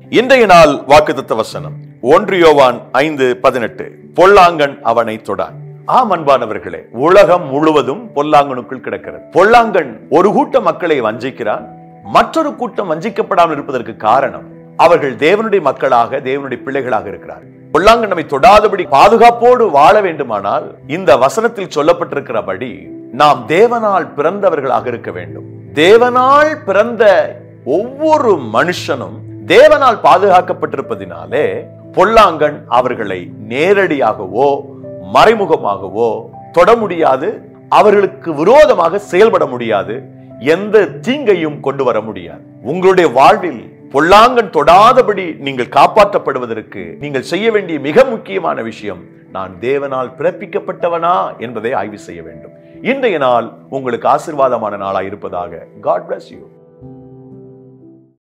இன்றைய நாள் வாக்குத்தத்த வசனம் ஒன்று யோவான் ஐந்து பதினெட்டு பொல்லாங்கன் அவனை தொடான் ஆம் அன்பானவர்களே உலகம் முழுவதும் பொல்லாங்கனுக்குள் கிடக்கிறது பொல்லாங்கன் ஒரு கூட்ட மக்களை வஞ்சிக்கிறான் மற்றொரு கூட்டம் வஞ்சிக்கப்படாமல் இருப்பதற்கு காரணம் அவர்கள் தேவனுடைய மக்களாக தேவனுடைய பிள்ளைகளாக இருக்கிறார்கள் பொல்லாங்கன் நம்மை தொடாதபடி பாதுகாப்போடு வாழ வேண்டுமானால் இந்த வசனத்தில் சொல்லப்பட்டிருக்கிறபடி நாம் தேவனால் பிறந்தவர்களாக இருக்க வேண்டும் தேவனால் பிறந்த ஒவ்வொரு மனுஷனும் தேவனால் பாதுகாக்கப்பட்டிருப்பதினாலே பொல்லாங்கன் அவர்களை நேரடியாகவோ மறைமுகமாகவோ தொட முடியாது அவர்களுக்கு விரோதமாக செயல்பட முடியாது எந்த தீங்கையும் கொண்டு வர முடியாது உங்களுடைய வாழ்வில் பொல்லாங்கன் தொடாதபடி நீங்கள் காப்பாற்றப்படுவதற்கு நீங்கள் செய்ய வேண்டிய மிக முக்கியமான விஷயம் நான் தேவனால் பிறப்பிக்கப்பட்டவனா என்பதை ஆய்வு செய்ய வேண்டும் இன்றைய நாள் உங்களுக்கு ஆசிர்வாதமான நாளாய் இருப்பதாக காட் bless யூ